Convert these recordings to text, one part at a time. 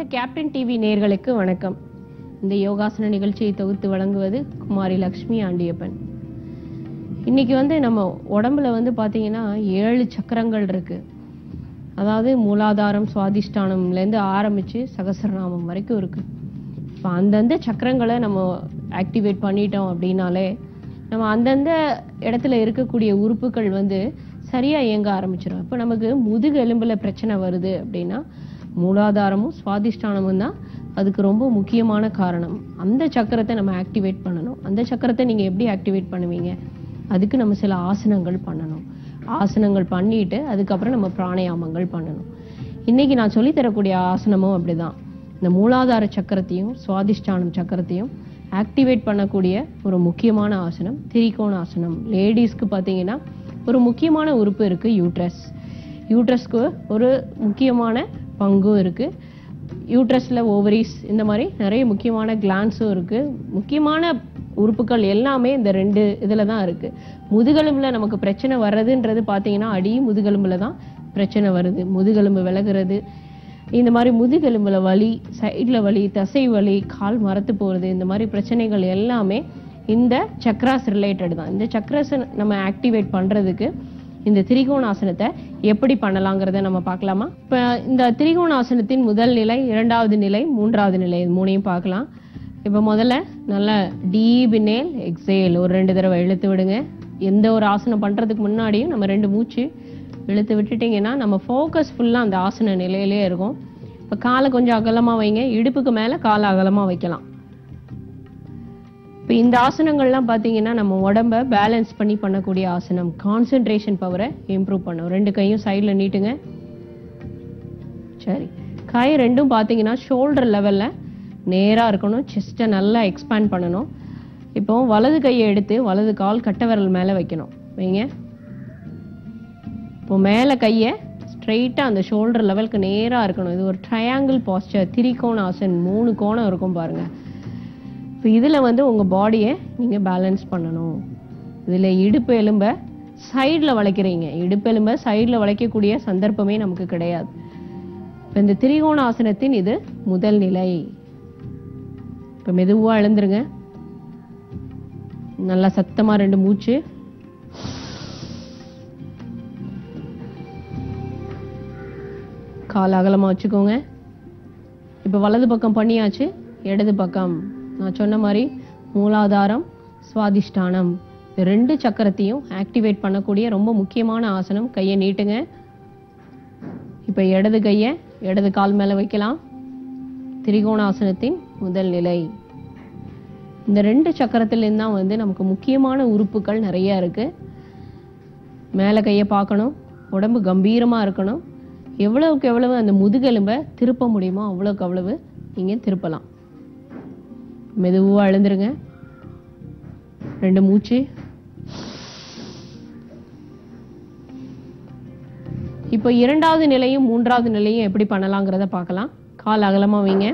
captain TV நேயர்களுக்கு வணக்கம் இந்த யோகாசன நிகழ்ச்சியை தொகுத்து வழங்குவது குமாரி லக்ஷ்மி ஆண்டியப்பன் இன்னைக்கு வந்து நம்ம உடம்புல வந்து பாத்தீங்கன்னா ஏழு சக்கரங்கள் இருக்கு அதாவது மூலாதாரம் சுவாதிஷ்டானம்லேருந்து ஆரம்பிச்சு சகசரநாமம் வரைக்கும் இருக்கு இப்போ அந்தந்த சக்கரங்களை நம்ம ஆக்டிவேட் பண்ணிட்டோம் அப்படின்னாலே நம்ம அந்தந்த இடத்துல இருக்கக்கூடிய உறுப்புகள் வந்து சரியா இயங்க ஆரம்பிச்சிடும் இப்போ நமக்கு முதுகு எலும்புல பிரச்சனை வருது அப்படின்னா மூலாதாரமும் சுவாதிஷ்டானமும் தான் அதுக்கு ரொம்ப முக்கியமான காரணம் அந்த சக்கரத்தை நம்ம ஆக்டிவேட் பண்ணணும் அந்த சக்கரத்தை நீங்க எப்படி ஆக்டிவேட் பண்ணுவீங்க அதுக்கு நம்ம சில ஆசனங்கள் பண்ணணும் ஆசனங்கள் பண்ணிட்டு அதுக்கப்புறம் நம்ம பிராணாயாமங்கள் பண்ணணும் இன்னைக்கு நான் சொல்லித் தரக்கூடிய ஆசனமும் அப்படிதான் இந்த மூலாதார சக்கரத்தையும் சுவாதிஷ்டானம் சக்கரத்தையும் ஆக்டிவேட் பண்ணக்கூடிய ஒரு முக்கியமான ஆசனம் திரிகோண ஆசனம் லேடிஸ்க்கு பார்த்தீங்கன்னா ஒரு முக்கியமான உறுப்பு இருக்கு யூட்ரஸ் யூட்ரஸ்க்கு ஒரு முக்கியமான பங்கும் இருக்கு யூட்ரஸ்ல ஓவரிஸ் இந்த மாதிரி நிறைய முக்கியமான கிளான்ஸும் இருக்கு முக்கியமான உறுப்புகள் எல்லாமே இந்த ரெண்டு இதுல தான் இருக்கு முதுகெலும்புல நமக்கு பிரச்சனை வர்றதுன்றது பாத்தீங்கன்னா அடி முதுகெலும்புல தான் பிரச்சனை வருது முதுகெலும்பு விலகுறது இந்த மாதிரி முதுகெலும்புல வலி சைடுல வலி தசை வலி கால் மரத்து போறது இந்த மாதிரி பிரச்சனைகள் எல்லாமே இந்த சக்ராஸ் ரிலேட்டட் தான் இந்த சக்ராஸை நம்ம ஆக்டிவேட் பண்றதுக்கு இந்த திரிகோணாசனத்தை எப்படி பண்ணலாங்கிறத நம்ம பார்க்கலாமா இப்ப இந்த திரிகோணாசனத்தின் முதல் நிலை இரண்டாவது நிலை மூன்றாவது நிலை இது மூணையும் பார்க்கலாம் இப்ப முதல்ல நல்ல டீப் இன்ஹேல் எக்ஸேல் ஒரு ரெண்டு தடவை இழுத்து விடுங்க எந்த ஒரு ஆசனம் பண்றதுக்கு முன்னாடியும் நம்ம ரெண்டு மூச்சு இழுத்து விட்டுட்டீங்கன்னா நம்ம ஃபோக்கஸ் ஃபுல்லா அந்த ஆசன நிலையிலே இருக்கும் இப்ப காலை கொஞ்சம் அகலமா வைங்க இடுப்புக்கு மேல காலை அகலமா வைக்கலாம் இப்போ இந்த ஆசனங்கள்லாம் பார்த்தீங்கன்னா நம்ம உடம்ப பேலன்ஸ் பண்ணி பண்ணக்கூடிய ஆசனம் கான்சென்ட்ரேஷன் பவரை இம்ப்ரூவ் பண்ணும் ரெண்டு கையும் சைடில் நீட்டுங்க சரி கை ரெண்டும் பார்த்தீங்கன்னா ஷோல்டர் லெவலில் நேராக இருக்கணும் செஸ்ட்டை நல்லா எக்ஸ்பேண்ட் பண்ணணும் இப்போ வலது கையை எடுத்து வலது கால் கட்டை விரல் மேலே வைக்கணும் வைங்க இப்போ மேலே கையை ஸ்ட்ரெயிட்டாக அந்த ஷோல்டர் லெவலுக்கு நேராக இருக்கணும் இது ஒரு ட்ரையாங்கிள் பாஸ்டர் திரிகோண ஆசன் மூணு கோணம் இருக்கும் பாருங்க இப்போ இதில் வந்து உங்கள் பாடியை நீங்கள் பேலன்ஸ் பண்ணணும் இதில் இடுப்பு எலும்பை சைடில் வளைக்கிறீங்க இடுப்பு எலும்பை சைடில் வளைக்கக்கூடிய சந்தர்ப்பமே நமக்கு கிடையாது இப்போ இந்த திரிகோண ஆசனத்தின் இது முதல் நிலை இப்போ மெதுவாக எழுந்துருங்க நல்லா சத்தமாக ரெண்டு மூச்சு கால் அகலமாக வச்சுக்கோங்க இப்போ வலது பக்கம் பண்ணியாச்சு இடது பக்கம் நான் சொன்ன மாதிரி மூலாதாரம் சுவாதிஷ்டானம் இந்த ரெண்டு சக்கரத்தையும் ஆக்டிவேட் பண்ணக்கூடிய ரொம்ப முக்கியமான ஆசனம் கையை நீட்டுங்க இப்போ இடது கையை இடது கால் மேலே வைக்கலாம் திரிகோணாசனத்தின் முதல் நிலை இந்த ரெண்டு சக்கரத்திலேருந்து தான் வந்து நமக்கு முக்கியமான உறுப்புகள் நிறைய இருக்கு மேலே கையை பார்க்கணும் உடம்பு கம்பீரமா இருக்கணும் எவ்வளவுக்கு எவ்வளவு அந்த முதுகெலும்பை திருப்ப முடியுமோ அவ்வளவுக்கு அவ்வளவு நீங்க திருப்பலாம் மெதுவா எழுந்துருங்க ரெண்டு மூச்சு இப்போ இரண்டாவது நிலையும் மூன்றாவது நிலையும் எப்படி பண்ணலாங்கிறத பார்க்கலாம் கால் அகலமா வைங்க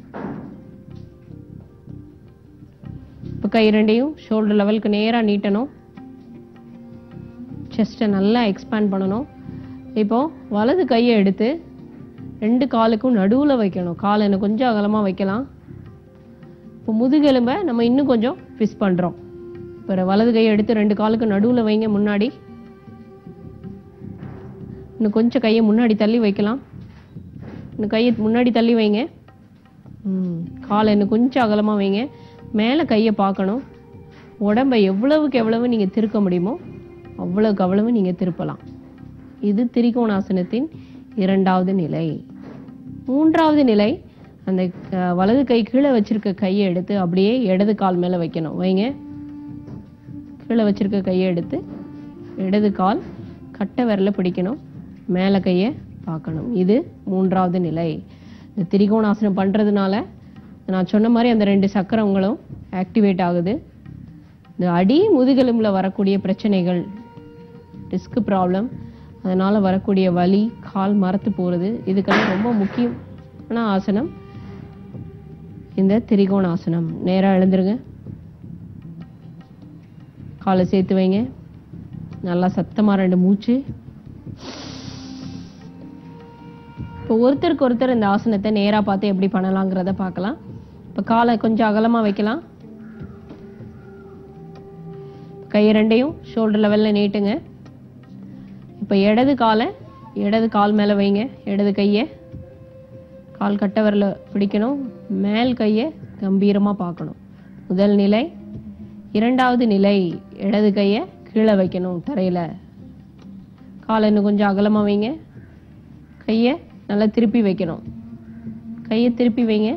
இப்போ கை ரெண்டையும் ஷோல்டர் லெவலுக்கு நேரா நீட்டணும் செஸ்ட்டை நல்லா எக்ஸ்பேண்ட் பண்ணணும் இப்போ வலது கையை எடுத்து ரெண்டு காலுக்கும் நடுவுல வைக்கணும் காலை இன்னும் கொஞ்சம் அகலமா வைக்கலாம் இப்போ முதுகெலும்பை நம்ம இன்னும் கொஞ்சம் ஃபிஸ் பண்றோம் இப்போ வலது கையை எடுத்து ரெண்டு காலுக்கு நடுவுல வைங்க முன்னாடி இன்னும் கொஞ்சம் கையை முன்னாடி தள்ளி வைக்கலாம் இன்னும் கையை முன்னாடி தள்ளி வைங்க ம் காலை இன்னும் கொஞ்சம் அகலமா வைங்க மேலே கையை பார்க்கணும் உடம்பை எவ்வளவுக்கு எவ்வளவு நீங்க திருக்க முடியுமோ அவ்வளவுக்கு அவ்வளவு நீங்க திருப்பலாம் இது திரிகோணாசனத்தின் இரண்டாவது நிலை மூன்றாவது நிலை அந்த அஹ், வலது கை கீழே வச்சிருக்க கையை எடுத்து அப்படியே இடது கால் மேல வைக்கணும் வைங்க கீழே வச்சிருக்க கையை எடுத்து இடது கால் கட்டை விரல பிடிக்கணும் மேலே கையை பார்க்கணும் இது மூன்றாவது நிலை இந்த திரிகோணாசனம் பண்றதுனால நான் சொன்ன மாதிரி அந்த ரெண்டு சக்கரங்களும் ஆக்டிவேட் ஆகுது இந்த அடி முதுகெலும்புல வரக்கூடிய பிரச்சனைகள் டிஸ்க் ப்ராப்ளம் அதனால வரக்கூடிய வலி கால் மரத்து போறது இதுக்கெல்லாம் ரொம்ப முக்கியமான ஆசனம் இந்த திரிகோணாசனம் நேரா எழுந்துருங்க காலை சேர்த்து வைங்க நல்லா சத்தமா ரெண்டு மூச்சு இப்போ ஒருத்தருக்கு ஒருத்தர் இந்த ஆசனத்தை நேரா பார்த்து எப்படி பண்ணலாங்கிறத பார்க்கலாம் இப்போ காலை கொஞ்சம் அகலமா வைக்கலாம் கை ரெண்டையும் ஷோல்டர் லெவல்ல நீட்டுங்க இப்போ இடது காலை இடது கால் மேல வைங்க இடது கையை கால் கட்டை விரல பிடிக்கணும் மேல் கையை கம்பீரமா பார்க்கணும் முதல் நிலை இரண்டாவது நிலை இடது கையை கீழே வைக்கணும் தரையில காலை இன்னும் கொஞ்சம் அகலமா வைங்க கையை நல்லா திருப்பி வைக்கணும் கையை திருப்பி வைங்க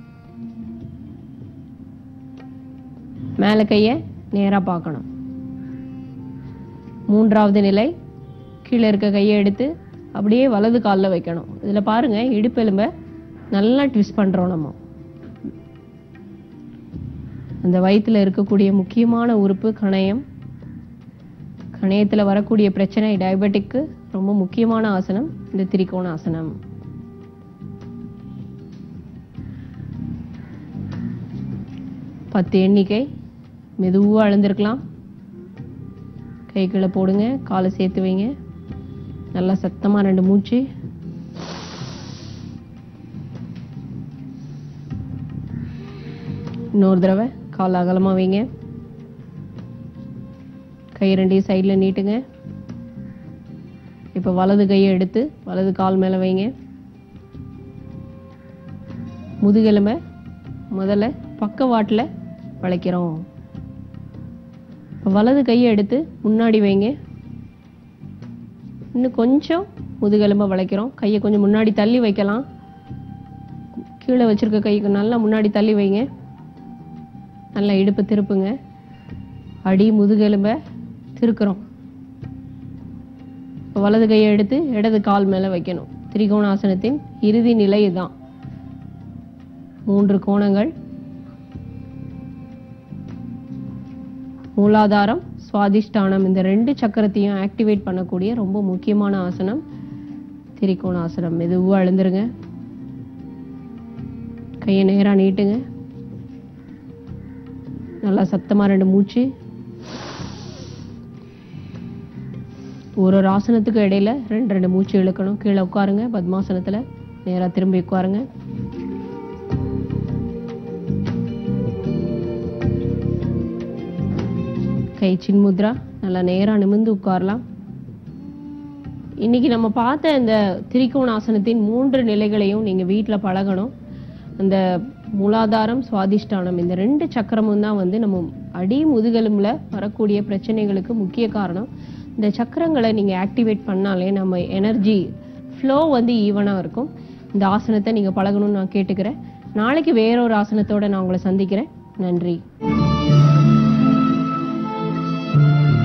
மேல கையை நேரா பார்க்கணும் மூன்றாவது நிலை கீழே இருக்க கையை எடுத்து அப்படியே வலது காலில் வைக்கணும் இதுல பாருங்க இடுப்பெலும்ப நல்லா ட்விஸ்ட் பண்றோம் நம்ம அந்த வயித்துல இருக்கக்கூடிய முக்கியமான உறுப்பு கணையம் கணையத்துல வரக்கூடிய பிரச்சனை டயபெட்டிக்கு ரொம்ப முக்கியமான ஆசனம் இந்த திரிகோண ஆசனம் பத்து எண்ணிக்கை மெதுவா அழுந்திருக்கலாம் கை கீழே போடுங்க காலை சேர்த்து வைங்க நல்லா சத்தமா ரெண்டு மூச்சு இன்னொரு தடவை கால் அகலமா வைங்க கை ரெண்டையும் சைடில் நீட்டுங்க இப்போ வலது கையை எடுத்து வலது கால் மேலே வைங்க முதுகெலும்பை முதல்ல பக்கவாட்டில் வளைக்கிறோம் இப்போ வலது கையை எடுத்து முன்னாடி வைங்க இன்னும் கொஞ்சம் முதுகெலும்பை வளைக்கிறோம் கையை கொஞ்சம் முன்னாடி தள்ளி வைக்கலாம் கீழே வச்சிருக்க கைக்கு நல்லா முன்னாடி தள்ளி வைங்க நல்லா இடுப்பு திருப்புங்க அடி முதுகெலும்பை திருக்குறோம் இப்போ வலது கையை எடுத்து இடது கால் மேலே வைக்கணும் திரிகோணாசனத்தின் இறுதி நிலை இதுதான் மூன்று கோணங்கள் மூலாதாரம் சுவாதிஷ்டானம் இந்த ரெண்டு சக்கரத்தையும் ஆக்டிவேட் பண்ணக்கூடிய ரொம்ப முக்கியமான ஆசனம் திரிகோண ஆசனம் மெதுவாக எழுந்துருங்க கையை நேராக நீட்டுங்க நல்லா சத்தமா ரெண்டு மூச்சு ஒரு ஒரு ஆசனத்துக்கு இடையில ரெண்டு ரெண்டு மூச்சு இழுக்கணும் கீழே உட்காருங்க பத்மாசனத்துல நேரா திரும்பி உட்காருங்க கை சின்முத்ரா நல்லா நேரா நிமிர்ந்து உட்காரலாம் இன்னைக்கு நம்ம பார்த்த இந்த திரிகோணாசனத்தின் மூன்று நிலைகளையும் நீங்க வீட்ல பழகணும் அந்த மூலாதாரம் சுவாதிஷ்டானம் இந்த ரெண்டு சக்கரமும் தான் வந்து நம்ம அடி முதுகெலும்புல வரக்கூடிய பிரச்சனைகளுக்கு முக்கிய காரணம் இந்த சக்கரங்களை நீங்க ஆக்டிவேட் பண்ணாலே நம்ம எனர்ஜி ஃப்ளோ வந்து ஈவனா இருக்கும் இந்த ஆசனத்தை நீங்க பழகணும்னு நான் கேட்டுக்கிறேன் நாளைக்கு வேற ஒரு ஆசனத்தோட நான் உங்களை சந்திக்கிறேன் நன்றி